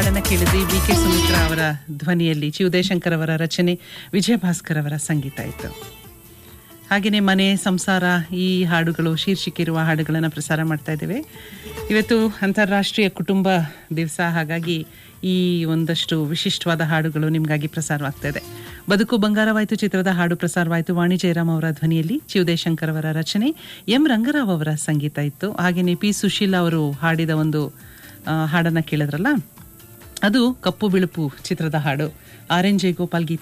ಹಾಡನ್ನ ಕೇಳಿದ್ವಿ B K Sumitra ಅವರ ಧ್ವನಿಯಲ್ಲಿ ಚಿ ಉದಯಶಂಕರ್ ಅವರ ರಚನೆ ವಿಜಯ ಭಾಸ್ಕರ್ ಅವರ ಸಂಗೀತ ಇತ್ತು ಹಾಗೆಯೇ ಮನೆ ಸಂಸಾರ ಈ ಹಾಡುಗಳು ಶೀರ್ಷಿಕೆ ಇರುವ ಹಾಡುಗಳನ್ನು ಪ್ರಸಾರ ಮಾಡ್ತಾ ಇದ್ದೇವೆ ಇವತ್ತು ಅಂತಾರಾಷ್ಟ್ರೀಯ ಕುಟುಂಬ ದಿವಸ ಹಾಗಾಗಿ ಈ ಒಂದಷ್ಟು ವಿಶಿಷ್ಟವಾದ ಹಾಡುಗಳು ನಿಮಗಾಗಿ ಪ್ರಸಾರವಾಗ್ತಾ ಇದೆ ಬದುಕು ಬಂಗಾರವಾಯಿತು ಚಿತ್ರದ ಹಾಡು ಪ್ರಸಾರವಾಯಿತು ವಾಣಿ ಜಯರಾಮ್ ಅವರ ಧ್ವನಿಯಲ್ಲಿ ಚಿ ಉದಯಶಂಕರ್ ಅವರ ರಚನೆ ಎಂ ರಂಗರಾವ್ ಅವರ ಸಂಗೀತ ಇತ್ತು ಹಾಗೆಯೇ ಪಿ ಸುಶೀಲ್ ಅವರು ಹಾಡಿದ ಒಂದು ಆ, ಹಾಡನ್ನ ಕೇಳಿದ್ರಲ್ಲ ಅದು ಕಪ್ಪು ಬಿಳುಪು ಚಿತ್ರದ ಹಾಡು ಆರ್ ಎನ್ ಜಯಗೋಪಾಲ್ ಗೀತೆ